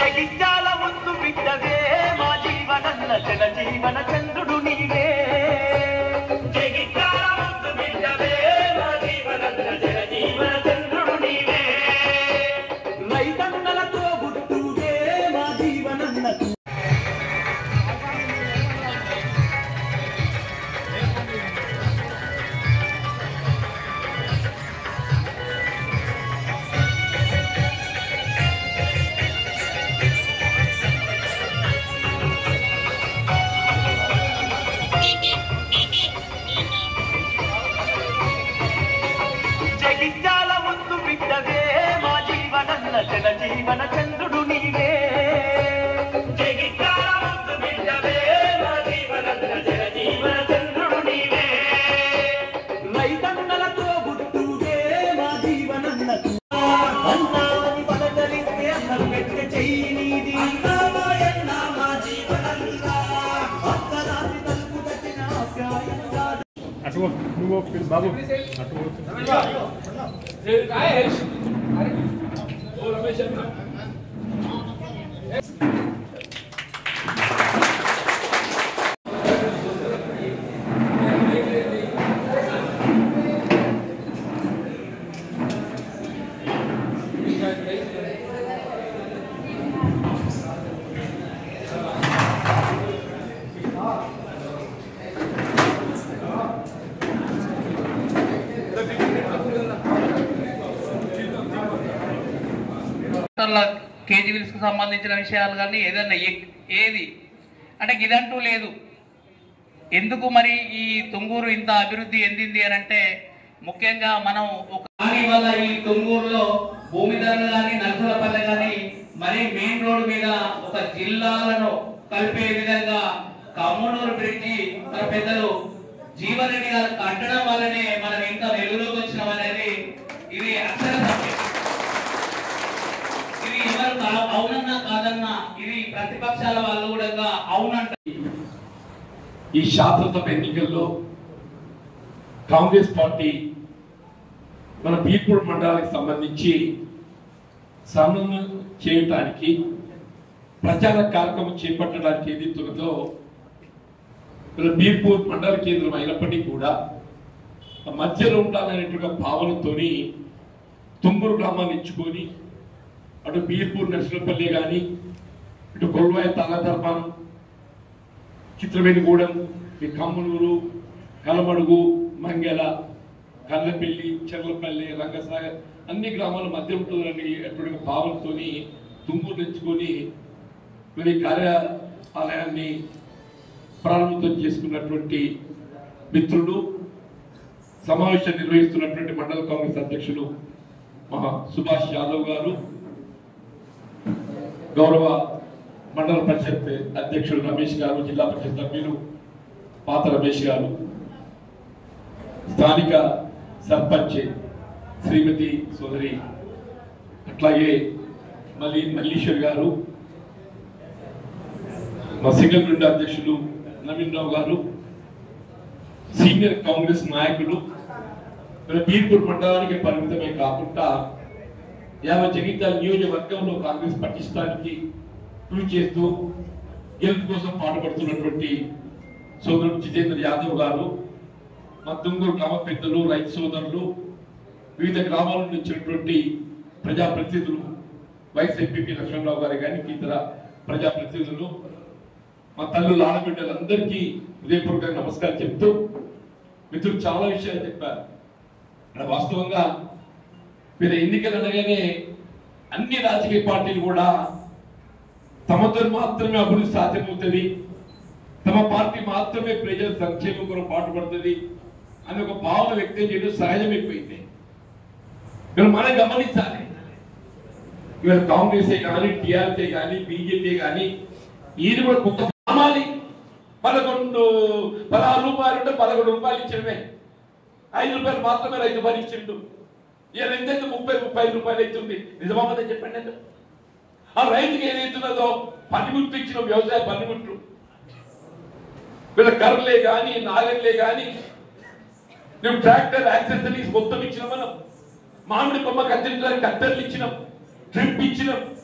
జగిత్యాల ముందు బిడ్డవే మా జీవనన్న జన జీవన చంద్రుడు నీవే జగిత్యాల ముందు బిడ్డవే మా జీవనన్న జన జీవన చంద్రుడు నీవే రైతన్నలతో గుర్తువే మా జీవనన్న జగిత్యాల ముందు బిడ్డవే మా జీవనన్న జన జీవన చంద్రుడు నీవే జగిత్యాల ముందు బిడ్డవే మా జీవనన్న జన జీవన చంద్రుడు నీవే రైతన్నలతో గుర్తువే మా జీవనన్న అన్నాని పలకరిస్తే అన్నం పెట్టే చెయ్యి నీది అన్నామాయన్న మా జీవనన్న అర్ధరాత్రి తలుపు తట్టిన ఆప్యాయంగా అటు పో, నువ్వు పో, బాబు అటు పో. డాక్టర్ల కేజీవిల్స్కి సంబంధించిన విషయాలు కానీ ఏదన్నా ఏ- ఏది అంటే ఇదంటూ లేదు ఎందుకు మరి ఈ తుంగూరు ఇంత అభివృద్ధి ఎందింది అని అంటే ముఖ్యంగా మనం ఒక దాని వల్ల ఈ తుంగూరులో భూమి ధరలు కానీ నర్సులపల్లె కానీ మరి మెయిన్ రోడ్ మీద ఒక జిల్లాలను కలిపే విధంగా కమ్మనూరు బ్రిడ్జి మన పెద్దలు జీవరెడ్డి గారు కట్టడం వల్లనే మనం ఇంకా వెలుగులోకి వచ్చినాం అనేది ఇది అక్షర సత్యం ఇది ఎవరు కా- అవునన్నా కాదన్నా ఇది ప్రతిపక్షాల వాళ్ళు కూడా అవునంట ఈ శాసనసభ ఎన్నికల్లో కాంగ్రెస్ పార్టీ మన బీర్పూర్ మండలానికి సంబంధించి సమన్వయం చేయటానికి ప్రచార కార్యక్రమం చేపట్టడానికి ఏదైతున్నదో మన బీర్పూర్ మండల కేంద్రం అయినప్పటికీ కూడా ఆ మధ్యలో ఉండాలనేటువంటి భావనతోని తుంగూరు గ్రామాన్ని ఇచ్చుకొని అటు బీర్పూర్ నర్సులపల్లి కానీ ఇటు కొల్వాయి తాళధర్మం చిత్రవేణిగూడెం ఈ కమ్మనూరు కలమడుగు మంగెల కల్లపల్లి చెర్లపల్లి రంగసాగర్ అన్ని గ్రామాల మధ్య ఉంటుందని అటువంటి భావనతోని తుమ్ము తెచ్చుకొని మరి కార్యాలయాన్ని ప్రారంభం చేసుకున్నటువంటి మిత్రులు సమావేశం నిర్వహిస్తున్నటువంటి మండల కాంగ్రెస్ అధ్యక్షులు మా సుభాష్ యాదవ్ గారు గౌరవ మండల పరిషత్ అధ్యక్షుడు రమేష్ గారు జిల్లా పరిషత్ సభ్యులు పాత రమేష్ గారు స్థానిక సర్పంచ్ శ్రీమతి సోదరి అట్లాగే మళ్ళీ మల్లీశ్వర్ గారు మా సింగల్ విండో అధ్యక్షులు నవీన్ రావు గారు సీనియర్ కాంగ్రెస్ నాయకులు మన బీర్పూర్ మండలానికి పరిమితమే కాకుండా యావత్ జగిత్యాల నియోజకవర్గంలో కాంగ్రెస్ పటిష్టానికి కృషి చేస్తూ గెలుపు కోసం పాటుపడుతున్నటువంటి సోదరుడు జితేంద్ర యాదవ్ గారు మా తుంగూరు గ్రామ పెద్దలు రైతు సోదరులు వివిధ గ్రామాల నుంచి వచ్చినటువంటి ప్రజాప్రతినిధులు వైస్ ఎంపీపీ లక్ష్మణరావు గారు కానీ ఇతర ప్రజాప్రతినిధులు మా తల్లుల ఆడబిడ్డలందరికీ హృదయపూర్వక నమస్కారం చెప్తూ మిత్రులు చాలా విషయాలు చెప్పారు ఇక్కడ వాస్తవంగా మీరు ఎన్నికలు అనగానే అన్ని రాజకీయ పార్టీలు కూడా తమతో మాత్రమే అభివృద్ధి సాధ్యమవుతుంది తమ పార్టీ మాత్రమే ప్రజల సంక్షేమం కొరకు పాటుపడుతుంది అని ఒక భావన వ్యక్తం చేయడం సహజమైపోయింది మీరు మనం గమనించాలి ఇవాళ కాంగ్రెస్ కానీ టీఆర్ఎస్ కానీ బీజేపీ కానీ ఇది కూడా కుక్క అమ్మాలి పదకొండు పదహారు రూపాయలు ఉంటే పదకొండు రూపాయలు ఇచ్చడమే ఐదు రూపాయలు మాత్రమే రైతు భరించిండు ఇవాళ ఎంతైతే ముప్పై ముప్పై ఐదు రూపాయలు అవుతుంది నిజమామని చెప్పండి ఎంత? ఆ రైతుకి ఏదైతున్నదో పనిముట్లు ఇచ్చిన వ్యవసాయ పనిముట్లు వీళ్ళ కర్రలే కానీ నాగర్లే కానీ మేము ట్రాక్టర్ యాక్సెసరీస్ మొత్తం ఇచ్చినాం మనం మామిడి కొమ్మ కత్తిరించడానికి కత్తెరలు ఇచ్చినాం ట్రిప్ ఇచ్చినాం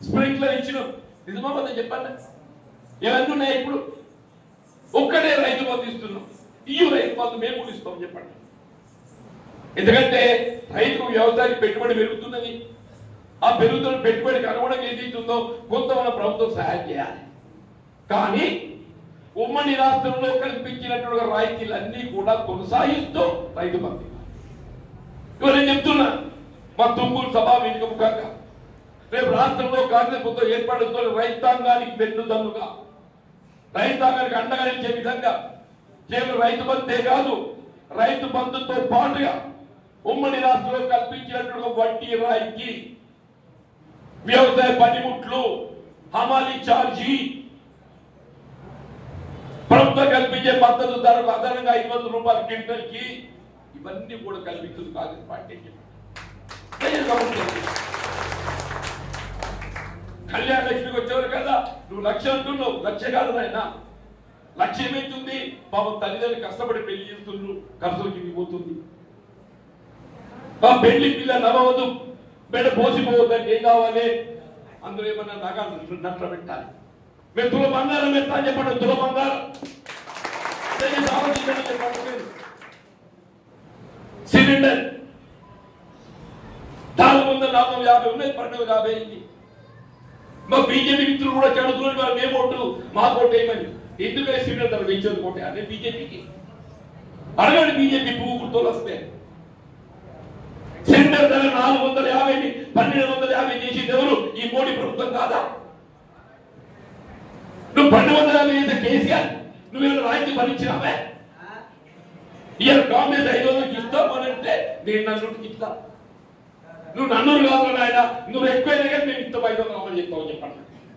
స్ప్రింక్లర్ ఇచ్చినాం నిజమా మనం చెప్పండి ఇవన్నీ ఉన్నాయి ఇప్పుడు ఒక్కడే రైతు బంధు ఇస్తున్నాం ఇయ్యు రైతు బంధు మేము కూడా ఇస్తాం చెప్పండి ఎందుకంటే రైతు వ్యవసాయం పెట్టుబడి పెరుగుతున్నది ఆ పెరుగుతున్న పెట్టుబడికి అనుగుణంగా ఏది ఉందో కొంత మన ప్రభుత్వం సహాయం చేయాలి కానీ ఉమ్మడి రాష్ట్రంలో కల్పించినటువంటి రాయితీలన్నీ కూడా కొనసాగిస్తూ రైతు బంధు ఇవాళ నేను చెప్తున్నా మా తుమ్మూరు సభా వేదిక ముఖంగా రేపు రాష్ట్రంలో కాంగ్రెస్ ప్రభుత్వం ఏర్పడుతున్న రైతాంగానికి వెన్నుదన్నుగా రైతాంగానికి అండగా నిలిచే విధంగా కేవలం రైతు బంధే కాదు రైతు బంధుతో పాటుగా ఉమ్మడి రాష్ట్రంలో కల్పించినటువంటి వడ్డీ రాయితీ వ్యవసాయ పనిముట్లు హమాలీ ఛార్జీ ప్రభుత్వం కల్పించే మద్దతు ధరకు అదనంగా ఐదు వందల రూపాయల క్వింటల్ కి ఇవన్నీ కూడా కల్పిస్తుంది కాంగ్రెస్ పార్టీ అని చెప్పి. ప్రజలు గమనించండి. కళ్యాణ లక్ష్మికి వచ్చేవారు కదా నువ్వు లక్ష అంటున్నావు లక్ష కాదు నాయన లక్ష ఏమైతుంది పాపం తల్లిదండ్రులు కష్టపడి పెళ్లి చేస్తున్నారు ఖర్చులకి పోతుంది ఆ పెళ్లి పిల్ల నవ్వవద్దు బిడ్డ పోసిపోవద్దంటే ఏం కావాలి అందులో ఏమన్నా నగలు నట్ల పెట్టాలి మేము తుల బంగారం ఎత్తా అని చెప్పండి తుల బంగారం దయచేసి ఆలోచించండి చెప్పండి మీరు. సిలిండర్ నాలుగు వందల నాలుగు వందల యాభై ఉన్నాయి పన్నెండు వందల యాభై అయింది మా బీజేపీ మిత్రులు కూడా చదువుతున్నారు వాళ్ళు మేము ఓటు మా ఓటు వేయమని ఎందుకంటే సిలిండర్ ధర పెంచేది ఓటే అదే బీజేపీకి అడగండి బీజేపీ పువ్వు గుర్తులు వస్తే సిలిండర్ ధర నాలుగు వందల యాభైని పన్నెండు వందల యాభై చేసింది ఎవరు ఈ మోడీ ప్రభుత్వం కాదా నువ్వు పన్నెండు వందల యాభై చేసే కేసీఆర్ నువ్వేమైనా రాయితీ భరించినావే ఇవాళ కాంగ్రెస్ ఐదు వందలకి ఇస్తామనంటే నేను నన్ను ఇస్తా నువ్వు నన్ను కాదు నాయన నువ్వు ఎక్కువైనా కానీ మేము ఇంత ఐదు వందలు అమలు చెప్తామని చెప్పండి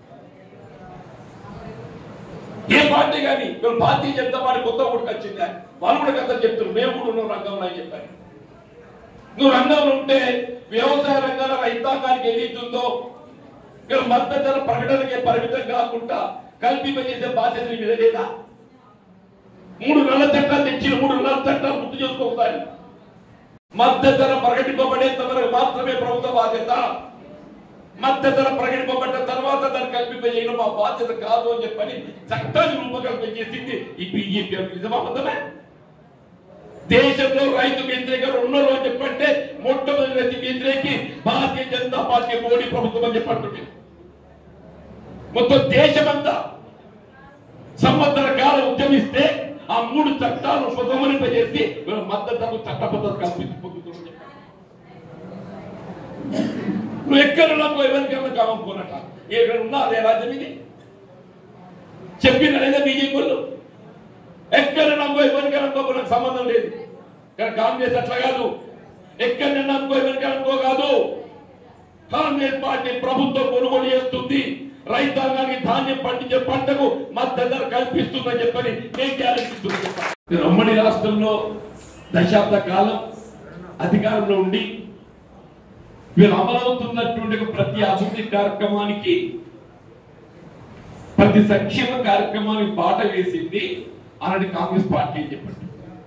ఏ పార్టీ కానీ ఇప్పుడు భారతీయ జనతా పార్టీ కొత్త కూడా వచ్చిందా వాళ్ళు కూడా కథ చెప్తున్నారు మేము కూడా ఉన్నాం రంగంలో అని చెప్పారు నువ్వు రంగంలో ఉంటే వ్యవసాయ రంగంలో రైతాంగానికి ఏదైతుందో ఇక్కడ మద్దతు ధర ప్రకటనకే పరిమితం కాకుండా కల్పింపజేసే బాధ్యత నీ మీద లేదా మూడు నెలల చట్టాలు తెచ్చిన మూడు నెలల చట్టాలు గుర్తు చేసుకోవాలి మద్దతు ధర ప్రకటింపబడేంత వరకు మాత్రమే ప్రభుత్వ బాధ్యత మద్దతు ధర ప్రకటింపబడ్డ తర్వాత దాన్ని కల్పింపజేయడం మా బాధ్యత కాదు అని చెప్పని చట్టాన్ని రూపకల్పన చేసింది ఈ బీజేపీ నిజమా అబద్ధమే దేశంలో రైతు వ్యతిరేకలు ఉన్నారు అని చెప్పంటే మొట్టమొదటి రైతు వ్యతిరేకి భారతీయ జనతా పార్టీ మోడీ ప్రభుత్వం అని చెప్పంటుంది మొత్తం దేశమంతా సంవత్సర కాలం ఉద్యమిస్తే ఆ మూడు చట్టాలు ఉపసంహరింపజేసి వీళ్ళ మద్దతు చట్టబద్ధత కల్పించి పొందుతున్నారని చెప్పండి నువ్వు ఎక్కడ నాకు ఎవరికైనా కావనుకోనట ఎక్కడ ఉన్నా అదే రాజ్యం ఇది చెప్పిన లేదా బీజేపీ వాళ్ళు ఎక్కడ నమ్మకో ఎవరికి నమ్మకో నాకు సంబంధం లేదు కానీ కాంగ్రెస్ అట్లా కాదు ఎక్కడ నమ్మకో ఎవరికి నమ్మకో కాదు కాంగ్రెస్ పార్టీ ప్రభుత్వం కొనుగోలు చేస్తుంది రైతాంగానికి ధాన్యం పండించే పంటకు మద్దతు ధర కల్పిస్తుందని చెప్పని నేను గ్యారెంటీ ఇస్తున్నాను చెప్పాను ఉమ్మడి రాష్ట్రంలో దశాబ్ద కాలం అధికారంలో ఉండి వీళ్ళు అమలవుతున్నటువంటి ప్రతి అభివృద్ధి కార్యక్రమానికి ప్రతి సంక్షేమ కార్యక్రమానికి బాట వేసింది అలాంటి కాంగ్రెస్ పార్టీ అని చెప్పండి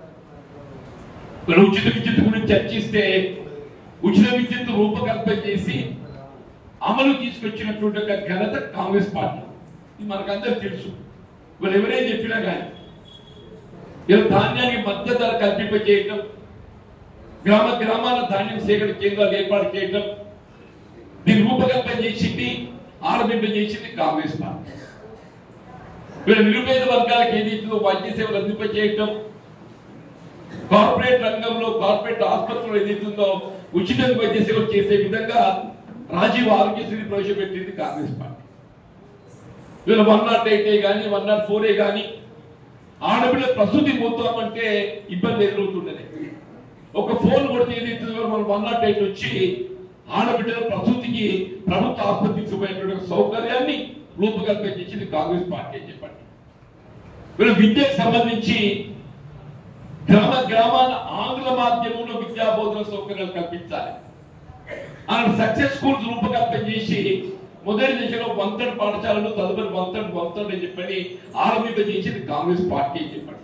మరి ఉచిత విద్యుత్ గురించి చర్చిస్తే ఉచిత విద్యుత్ రూపకల్పన చేసి అమలు తీసుకొచ్చినటువంటి ఒక ఘనత కాంగ్రెస్ పార్టీ ఇది మనకందరూ తెలుసు వాళ్ళు ఎవరేం చెప్పినా కానీ ఇలా ధాన్యానికి మద్దతు ధర కల్పింప చేయటం గ్రామ గ్రామాల ధాన్యం సేకరణ కేంద్రాలు ఏర్పాటు చేయటం దీన్ని రూపకల్పన చేసింది ఆరంభింప చేసింది కాంగ్రెస్ పార్టీ వీళ్ళ నిరుపేద వర్గాలకు ఏదైతుందో వైద్య సేవలు అందింప చేయటం కార్పొరేట్ రంగంలో కార్పొరేట్ ఆసుపత్రులు ఏదైతుందో ఉచితంగా వైద్య సేవలు చేసే విధంగా రాజీవ్ ఆరోగ్యశ్రీ ప్రవేశపెట్టింది కాంగ్రెస్ పార్టీ వీళ్ళు వన్ నాట్ ఎయిట్ కానీ వన్ నాట్ ఫోర్ ఏ కానీ ఆడపిల్ల ప్రసూతి పోతామంటే ఇబ్బంది ఎదురవుతుండేది ఒక ఫోన్ కొడితే ఏదైతుందో మనం వన్ నాట్ ఎయిట్ వచ్చి ఆడబిడ్డల ప్రసూతికి ప్రభుత్వ ఆసుపత్రికి పోయేటువంటి సౌకర్యాన్ని రూపకల్పన చేసింది కాంగ్రెస్ పార్టీ అని చెప్పండి వీళ్ళు విద్యకు సంబంధించి గ్రామ గ్రామాల ఆంగ్ల మాధ్యమంలో విద్యా బోధన సౌకర్యాలు కల్పించాలి అలాంటి సక్సెస్ స్కూల్స్ రూపకల్పన చేసి మొదటి దశలో వంతడి పాఠశాలను తదుపరి వంతడి వంతడి అని చెప్పని ఆరంభింప చేసింది కాంగ్రెస్ పార్టీ అని చెప్పండి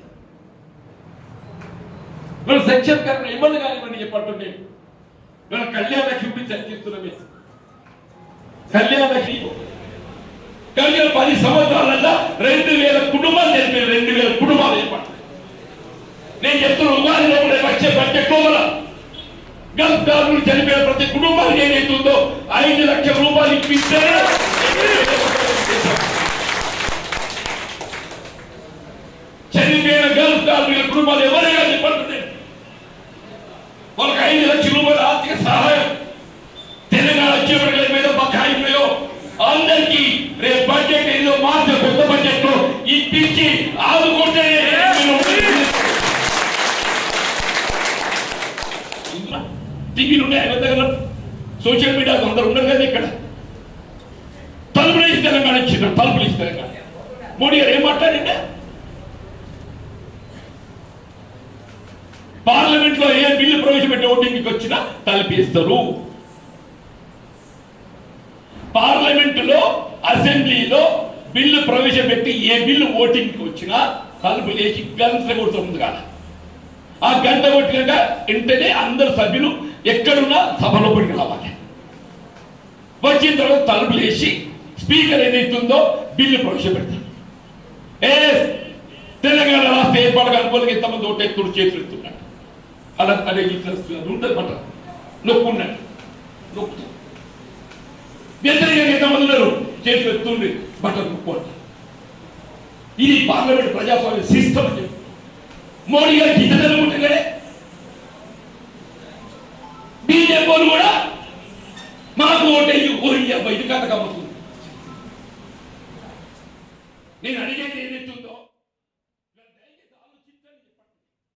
వీళ్ళ సంక్షేమ కార్యక్రమం ఇవ్వండి కానివ్వండి చెప్పండి నేను వీళ్ళ కళ్యాణ లక్ష్మి గురించి చర్చిస్తున్నామే కళ్యాణ లక్ష్మి కలిగిన పది సంవత్సరాలలో రెండు వేల కుటుంబాలు తెలిపారు రెండు వేల కుటుంబాలు ఏర్పడతాయి నేను చెప్తున్న ఉగాదిలో కూడా వచ్చే బడ్జెట్ లోపల గల్ఫ్ కార్మికులు చనిపోయిన ప్రతి కుటుంబానికి ఏదైతుందో ఐదు లక్షల రూపాయలు ఇప్పిస్తే చనిపోయిన గల్ఫ్ కార్మికుల కుటుంబాలు ఎవరైనా చెప్పండి వాళ్ళకి ఐదు లక్షల రూపాయల ఆర్థిక సహాయం తెలంగాణ వచ్చేప్పటికీ మీద బకాయి ఉన్నాయో అందరికీ రేపు బడ్జెట్ ఏదో మార్చి కొత్త బడ్జెట్ లో ఇప్పించి ఆదుకుంటే టీవీలు ఉన్నాయి ఆయన దగ్గర సోషల్ మీడియా అందరు ఉన్నారు కదా ఇక్కడ తలుపులు వేసి తెలంగాణ ఇచ్చిన తలుపులు వేసి తెలంగాణ మోడీ గారు ఏం మాట్లాడిండే పార్లమెంట్ లో ఏ బిల్లు ప్రవేశపెట్టి ఓటింగ్కి వచ్చినా తలపిస్తారు పార్లమెంట్ లో అసెంబ్లీలో బిల్లు ప్రవేశపెట్టి ఏ బిల్లు ఓటింగ్కి వచ్చినా తలుపు లేచి గంట కొడుతుంది కదా ఆ గంట కొట్టినాక వెంటనే అందరు సభ్యులు ఎక్కడున్నా సభ లోపలికి రావాలి వచ్చిన తర్వాత తలుపులు వేసి స్పీకర్ ఏదైతుందో బిల్లు ప్రవేశపెడతారు ఏ తెలంగాణ రాష్ట్ర ఏర్పాటు అనుకోలేక ఎంతమంది ఓటెత్తుడు చేతులు ఎత్తున్నాడు అలా అదే ఇట్లా ఉంటుంది మాట నొక్కున్నాడు నొక్కు వ్యతిరేకంగా ఎంతమంది ఉన్నారు చేతులు ఎత్తుండి బట్టలు నొక్కోండి ఇది పార్లమెంట్ ప్రజాస్వామ్య సిస్టమ్ అని చెప్పి మోడీ గారు గిద్దలు ఉంటుండే బీజేపీ వాళ్ళు కూడా మాకు ఓటేయి ఓరి అబ్బాయి ఇది కథ